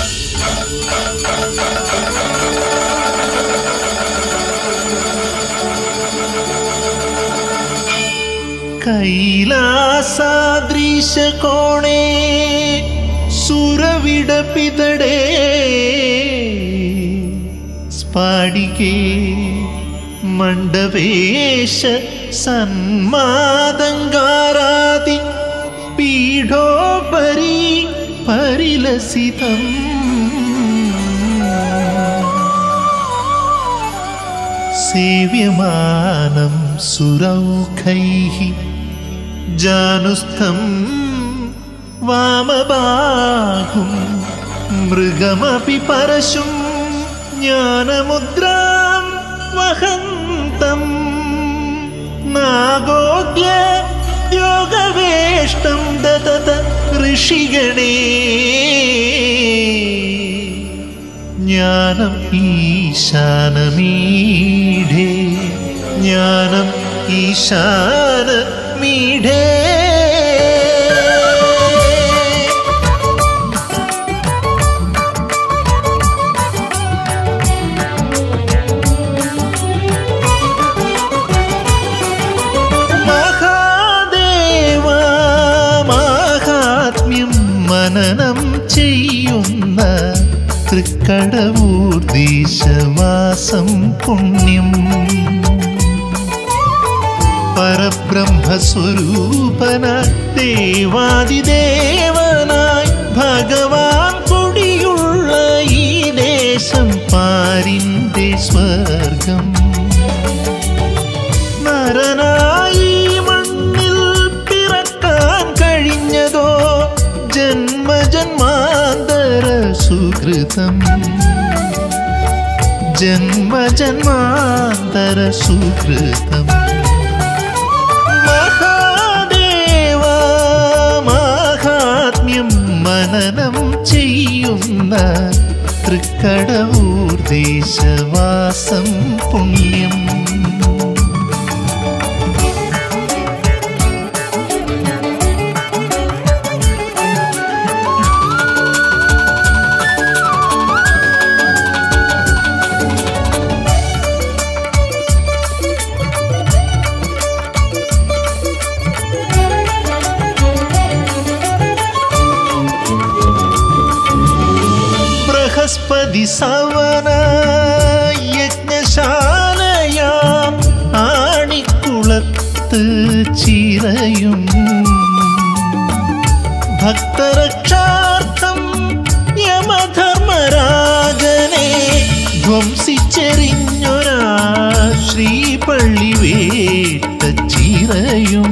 കൈലാസാദ്രീശ കോണേ സുരവിടപിതടേ സ്ഫാടികേ മണ്ഡവേശ സന്മാദങ്കാരാതി പീഠോപരി പരിലസിതം സേവ്യമാനം സുരൗഖൈः ജാനുസ്ഥം വാമബാഹും മൃഗമപി പരശും ജ്ഞാനമുദ്രാം വഹന്തം നാഗോദ്യ യോഗവേഷ്ടം ദതത ഋഷിഗണേ ജ്ഞാനം ഈശാനമീഢേ ജ്ഞാനം ഈശാന മീഢേ മഹാദേവ മാഹാത്മ്യം മനനം ചെയ്യുന്ന തൃക്കടവൂർ ദേശവാസം പുണ്യം പരബ്രഹ്മസ്വരൂപനായി ദേവാദിദേവനായി ഭഗവാൻ കുടിയുള്ള ഈ ദേശം പാരിൻ്റെ സ്വർഗം നരനായി മണ്ണിൽ പിറക്കാൻ കഴിഞ്ഞതോ ജന്മജന്മാന്തര സുഹൃതം ജന്മജന്മാന്തര സുഹൃതം മഹാദേവ മാഹാത്മ്യം മനനം ചെയ്യുന്ന തൃക്കടവൂർ ദേശവാസം പുണ്യം ബൃഹസ്പതി സവന യജ്ഞശാലയാം ആണിക്കുളത്ത് ചിറയും ഭക്തരക്ഷാർത്ഥം യമധർമ്മരാജനെ ധ്വംസിച്ചെറിഞ്ഞൊരാ ശ്രീപള്ളി വേട്ട ചിറയും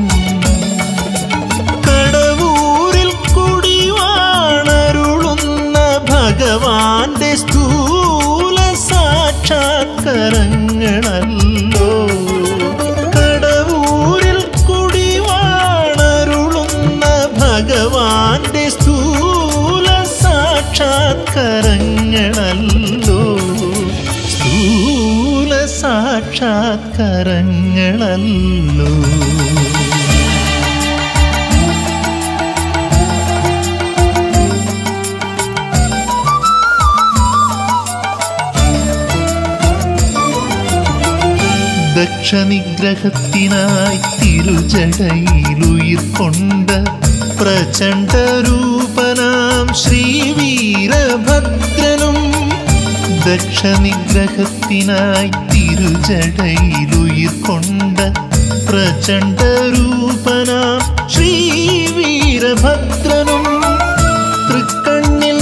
കടവൂരിൽ കുടിവാണരുളുന്ന ഭഗവാന്റെ സ്ഥൂല സാക്ഷാത്കരങ്ങളല്ലോ കടവൂരിൽ കുടിവാണരുളുന്ന ഭഗവാന്റെ സ്ഥൂല സാക്ഷാത്കരങ്ങളല്ലോ സ്ഥൂല സാക്ഷാത്കരങ്ങളല്ലോ ദക്ഷനിഗ്രഹത്തിനായി തിരുജടയിലുയിർ കൊണ്ട പ്രചണ്ഡ രൂപനാം ശ്രീവീരഭദ്രനും ദക്ഷനിഗ്രഹത്തിനായി തിരുജടയിലുയിർ കൊണ്ട പ്രചണ്ഡ രൂപനാം ശ്രീവീരഭദ്രനും തൃക്കണ്ണിൽ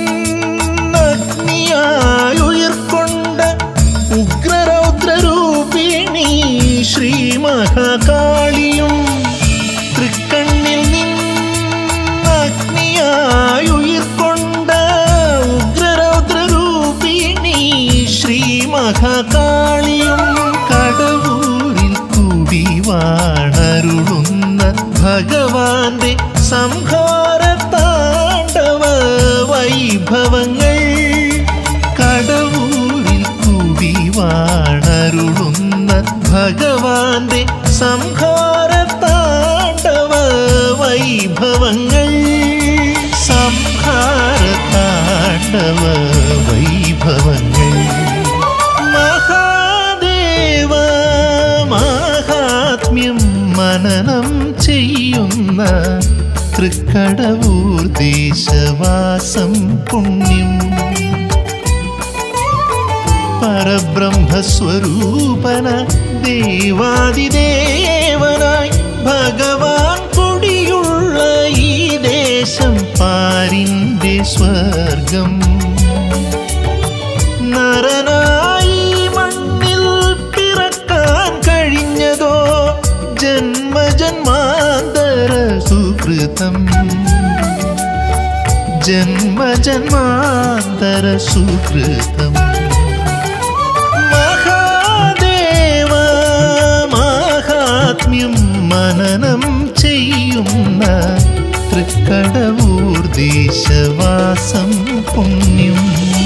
നിന്നഗ്നിയായുയർക്കൊണ്ട ഉഗ്രരൗദ്രരൂപിണി ശ്രീ മഹാകാളിയും തൃക്കണ്ണിൽ നിന്നഗ്നിയായുയർക്കൊണ്ട ഉഗ്രരൗദ്രരൂപിണി ശ്രീ മഹാകാളിയും കടവൂരിൽ കൂടി വാണരുളുന്ന ഭഗവാന്റെ സംഹാര താണ്ഡവ വൈഭവങ്ങൾ കടവൂരിൽ കൂടി വാണരുളുന്ന ഭഗവാന്റെ സംഹാര താണ്ഡവ വൈഭവങ്ങൾ സംഹാര താണ്ഡവ താണ്ഡവ വൈഭവങ്ങൾ മഹാദേവ മാഹാത്മ്യം മനനം ചെയ്യുന്ന തൃക്കടവൂർ ദേശവാസം പുണ്യം പരബ്രഹ്മസ്വരൂപന ദേവാദിദേവനായി ഭഗവാൻ കൊടിയുള്ള ഈ ദേശം പാരിൻ്റെ സ്വർഗം നരനായി മണ്ണിൽ പിറക്കാൻ കഴിഞ്ഞതോ ജന്മജന്മാന്തര സുകൃതം ജന്മജന്മാന്തര സുകൃതം മഹാദേവ മാഹാത്മ്യം മനനം ചെയ്യുന്ന തൃക്കടവൂർ ദേശവാസം പുണ്യം